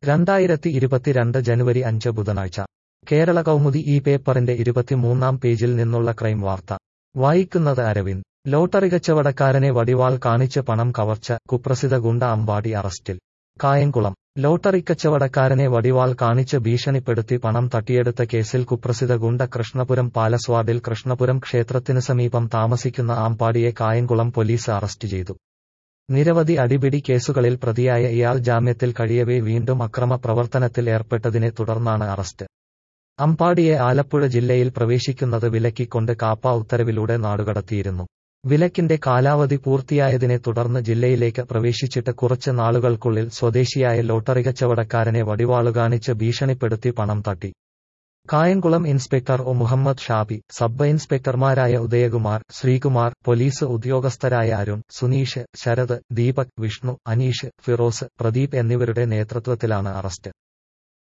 രണ്ടായിരത്തി ഇരുപത്തിരണ്ട് ജനുവരി അഞ്ച് ബുധനാഴ്ച കേരള കൗമുദി ഈ പേപ്പറിന്റെ ഇരുപത്തിമൂന്നാം പേജിൽ നിന്നുള്ള ക്രൈം വാർത്ത വായിക്കുന്നത് അരവിന്ദ് ലോട്ടറി കച്ചവടക്കാരനെ വടിവാൾ കാണിച്ച് പണം കവർച്ച കുപ്രസിദ്ധ ഗുണ്ട അമ്പാടി അറസ്റ്റിൽ കായംകുളം ലോട്ടറി കച്ചവടക്കാരനെ വടിവാൾ കാണിച്ച് ഭീഷണിപ്പെടുത്തി പണം തട്ടിയെടുത്ത കേസിൽ കുപ്രസിദ്ധ ഗുണ്ട കൃഷ്ണപുരം പാലസ്വാഡിൽ കൃഷ്ണപുരം ക്ഷേത്രത്തിന് സമീപം താമസിക്കുന്ന ആമ്പാടിയെ കായംകുളം പോലീസ് അറസ്റ്റ് ചെയ്തു നിരവധി അടിപിടി കേസുകളിൽ പ്രതിയായ ഇയാൾ ജാമ്യത്തിൽ കഴിയവേ വീണ്ടും അക്രമ പ്രവർത്തനത്തിൽ ഏർപ്പെട്ടതിനെ തുടർന്നാണ് അറസ്റ്റ് അമ്പാടിയെ ആലപ്പുഴ ജില്ലയിൽ പ്രവേശിക്കുന്നത് വിലക്കിക്കൊണ്ട് കാപ്പ ഉത്തരവിലൂടെ നാടുകടത്തിയിരുന്നു വിലക്കിന്റെ കാലാവധി പൂർത്തിയായതിനെ തുടർന്ന് ജില്ലയിലേക്ക് പ്രവേശിച്ചിട്ട് കുറച്ച് നാളുകൾക്കുള്ളിൽ സ്വദേശിയായ ലോട്ടറി കച്ചവടക്കാരനെ വടിവാളുകാണിച്ച് ഭീഷണിപ്പെടുത്തി പണം തട്ടി Kayamkulam inspector O Muhammad Shabi sub ഇൻസ്പെക്ടർമാരായ ഉദയകുമാർ ശ്രീകുമാർ പോലീസ് ഉദ്യോഗസ്ഥരായ അരുൺ സുനീഷ് ശരത് ദീപക് വിഷ്ണു അനീഷ് ഫിറോസ് പ്രദീപ് എന്നിവരുടെ നേതൃത്വത്തിലാണ് അറസ്റ്റ്